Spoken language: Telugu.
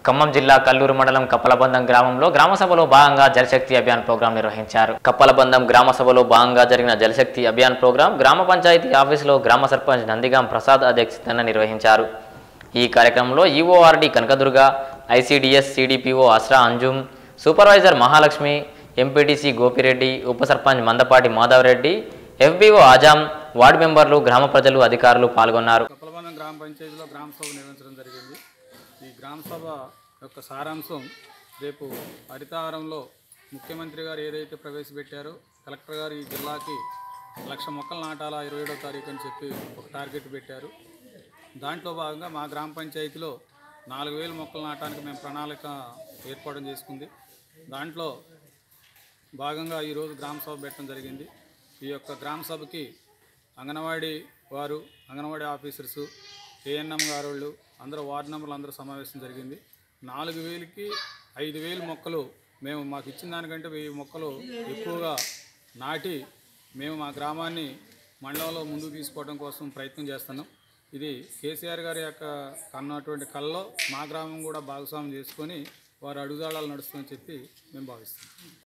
ఖమ్మం జిల్లా కల్లూరు మండలం కప్పలబందం గ్రామంలో గ్రామ సభలో భాగంగా జలశక్తి అభియాన్ ప్రోగ్రాం నిర్వహించారు కప్పలబందం గ్రామ సభలో భాగంగా జరిగిన జలశక్తి అభియాన్ ప్రోగ్రాం గ్రామ పంచాయతీ ఆఫీసులో గ్రామ సర్పంచ్ నందిగాం ప్రసాద్ అధ్యక్షతన నిర్వహించారు ఈ కార్యక్రమంలో EORD Kanakadurga ICDS CDPO Asra Anjum supervisor Mahalakshmi MPTC Gopireddy ఉప సర్పంచ్ మందపాటి మాధవరెడ్డి ఎఫ్బీఓ ఆజాం వార్డు మెంబర్లు గ్రామ ప్రజలు అధికారులు పాల్గొన్నారు కప్పలబంధం గ్రామ పంచాయతీలో గ్రామ సభ నిర్వహించడం జరిగింది ఈ గ్రామ సభ యొక్క సారాంశం రేపు హరితహారంలో ముఖ్యమంత్రి గారు ఏదైతే ప్రవేశపెట్టారో కలెక్టర్ గారు ఈ జిల్లాకి లక్ష మొక్కలు నాటాలా ఇరవై ఏడో తారీఖు అని చెప్పి ఒక టార్గెట్ పెట్టారు దాంట్లో భాగంగా మా గ్రామ పంచాయతీలో నాలుగు వేల మొక్కలు నాటడానికి మేము ప్రణాళిక ఏర్పాటు చేసుకుంది దాంట్లో భాగంగా ఈరోజు గ్రామ సభ పెట్టడం జరిగింది ఈ యొక్క గ్రామ సభకి అంగన్వాడీ వారు అంగన్వాడీ ఆఫీసర్సు ఏఎన్ఎం గారు వాళ్ళు అందరూ వార్డు మెంబర్లు అందరూ సమావేశం జరిగింది నాలుగు వేలకి ఐదు వేలు మొక్కలు మేము మాకు ఇచ్చిన దానికంటే వెయ్యి మొక్కలు ఎక్కువగా నాటి మేము మా గ్రామాన్ని మండలంలో ముందుకు తీసుకోవడం కోసం ప్రయత్నం చేస్తున్నాం ఇది కేసీఆర్ గారి యొక్క కన్నటువంటి కళ్ళలో మా గ్రామం కూడా భాగస్వామ్యం చేసుకొని వారు అడుగుదాడాలు నడుస్తుందని చెప్పి మేము భావిస్తున్నాం